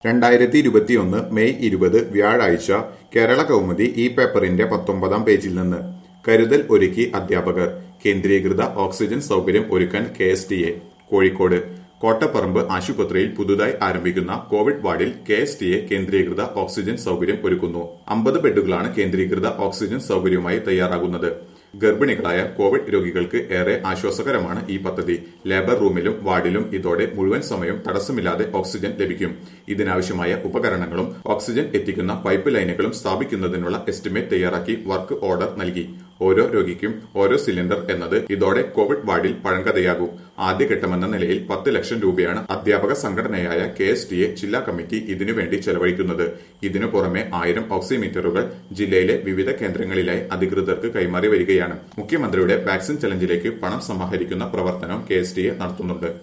രണ്ടായിരത്തി ഇരുപത്തിയൊന്ന് മെയ് ഇരുപത് വ്യാഴാഴ്ച കേരള കൗമുദി ഈ പേപ്പറിന്റെ പത്തൊമ്പതാം പേജിൽ നിന്ന് കരുതൽ ഒരുക്കി അധ്യാപകർ കേന്ദ്രീകൃത ഓക്സിജൻ സൗകര്യം ഒരുക്കാൻ K S T A Kozhikode Kottaparamba ആശുപത്രിയിൽ പുതുതായി ആരംഭിക്കുന്ന കോവിഡ് വാർഡിൽ കെ എസ് ടി എ കേന്ദ്രീകൃത ഓക്സിജൻ സൗകര്യം ഒരുക്കുന്നു അമ്പത് ബെഡുകളാണ് കേന്ദ്രീകൃത ഓക്സിജൻ സൗകര്യവുമായി തയ്യാറാകുന്നത് ഗർഭിണികളായ കോവിഡ് രോഗികൾക്ക് ഏറെ ആശ്വാസകരമാണ് ഈ പദ്ധതി ലേബർ റൂമിലും വാർഡിലും ഇതോടെ മുഴുവൻ സമയം തടസ്സമില്ലാതെ ഓക്സിജൻ ലഭിക്കും ഇതിനാവശ്യമായ ഉപകരണങ്ങളും ഓക്സിജൻ എത്തിക്കുന്ന പൈപ്പ് ലൈനുകളും സ്ഥാപിക്കുന്നതിനുള്ള എസ്റ്റിമേറ്റ് തയ്യാറാക്കി വർക്ക് ഓർഡർ നൽകി ഓരോ രോഗിക്കും ഓരോ സിലിണ്ടർ എന്നത് ഇതോടെ കോവിഡ് വാർഡിൽ പഴങ്കഥയാകും ആദ്യഘട്ടമെന്ന നിലയിൽ പത്ത് ലക്ഷം രൂപയാണ് അധ്യാപക സംഘടനയായ കെ എസ് ടി എ ജില്ലാ കമ്മിറ്റി ഇതിനുവേണ്ടി ചെലവഴിക്കുന്നത് ഇതിനു പുറമെ ആയിരം ഓക്സിമീറ്ററുകൾ ജില്ലയിലെ വിവിധ കേന്ദ്രങ്ങളിലായി അധികൃതർക്ക് കൈമാറി വരികയാണ് മുഖ്യമന്ത്രിയുടെ വാക്സിൻ ചലഞ്ചിലേക്ക് പണം സമാഹരിക്കുന്ന പ്രവർത്തനം കെ എസ് ടി എ നടത്തുന്നുണ്ട്